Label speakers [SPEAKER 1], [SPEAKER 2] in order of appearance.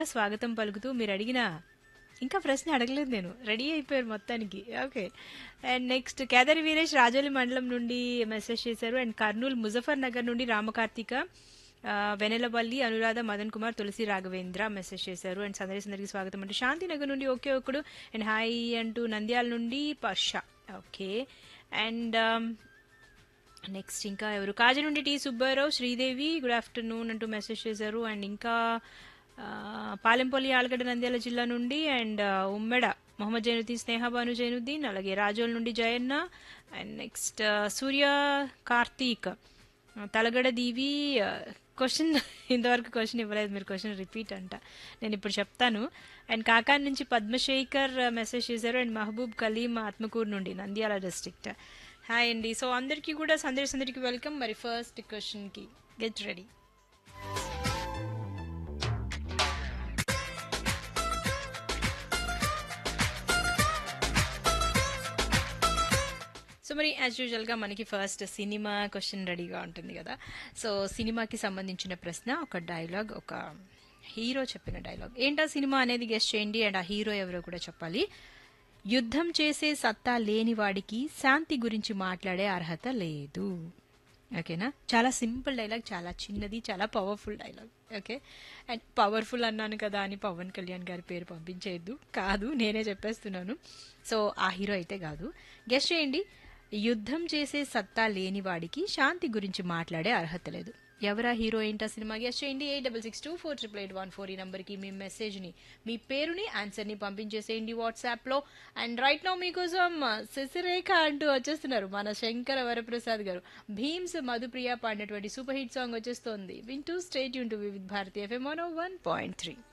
[SPEAKER 1] స్వాగతం పలుకుతూ మీరు అడిగిన ఇంకా ప్రశ్న అడగలేదు నేను రెడీ అయిపోయారు మొత్తానికి okay and next Kedari Veeresh Rajoli మండలం నుండి మెసేజ్ చేశారు అండ్ కర్నూలు ముజఫర్ నగర్ నుండి రామకార్తిక ఆ, వెనెలవల్లి అనురాధ మదన్ కుమార్ తులసి రాఘవేంద్ర మెసేజ్ చేశారు అండ్ సందడి సందరికి స్వాగతం అంటూ శాంతినగర్ నుండి ఒకే ఒకడు అండ్ హాయ్ అంటూ నంద్యాల నుండి పర్ష ఓకే అండ్ నెక్స్ట్ ఇంకా ఎవరు కాజ నుండి T Subbarao Sridevi good afternoon అంటూ మెసేజ్ చేశారు అండ్ ఇంకా ఆ, పాలెంపల్లి ఆలగడ్డ నంద్యాల జిల్లా నుండి అండ్ ఆ, ఉమ్మెడ మొహమ్మద్ జైనుద్దీన్ స్నేహబాను జైనుద్దీన్ అలాగే రాజోల్ నుండి జయన్న అండ్ నెక్స్ట్ ఆ, సూర్య కార్తీక్ ఆ, తలగడ దీవి క్వశ్చన్ ఇంతవరకు క్వశ్చన్ ఇవ్వలేదు మీరు క్వశ్చన్ రిపీట్ అంట నేను ఇప్పుడు చెప్తాను అండ్ కాకాన్ నుంచి పద్మశేఖర్ మెసేజ్ చేశారు అండ్ మహబూబ్ కలీం ఆత్మకూరు నుండి నంద్యాల డిస్ట్రిక్ట్ హాయ్ అండి సో అందరికీ కూడా సందడి సందడికి వెల్కమ్ మరి ఫస్ట్ క్వశ్చన్కి గెట్ రెడీ సో మరి యాజ్ యూజువల్గా మనకి ఫస్ట్ సినిమా క్వశ్చన్ రెడీగా ఉంటుంది కదా సో సినిమాకి సంబంధించిన ప్రశ్న ఒక డైలాగ్ ఒక హీరో చెప్పిన డైలాగ్ ఏంటా సినిమా అనేది గెస్ట్ చేయండి అండ్ ఆ హీరో ఎవరో కూడా చెప్పాలి యుద్ధం చేసే సత్తా లేని వాడికి శాంతి గురించి మాట్లాడే అర్హత లేదు ఓకేనా చాలా సింపుల్ డైలాగ్ చాలా చిన్నది చాలా powerful dialogue okay and powerful అన్నాను కదా అని పవన్ కళ్యాణ్ గారి పేరు పంపించేయద్దు కాదు నేనే చెప్పేస్తున్నాను సో ఆ హీరో అయితే కాదు గెస్ట్ చేయండి యుద్ధం చేసే సత్తా లేని వాడికి శాంతి గురించి మాట్లాడే అర్హత లేదు ఎవరా హీరో ఏంటా సినిమా గెస్ట్ చేయండి eight double six two four triple eight one four ఈ నెంబర్కి మీ మెసేజ్ని మీ పేరుని ఆన్సర్ని పంపించేసేయండి వాట్సాప్లో అండ్ రైట్ నో మీకోసం శశిరేఖ అంటూ వచ్చేస్తున్నారు మన శంకర వరప్రసాద్ గారు భీమ్స్ మధుప్రియ పాడినటువంటి సూపర్ హిట్ సాంగ్ వచ్చేస్తోంది వింటూ స్టేట్ యూన్ to with Bharati FM one point three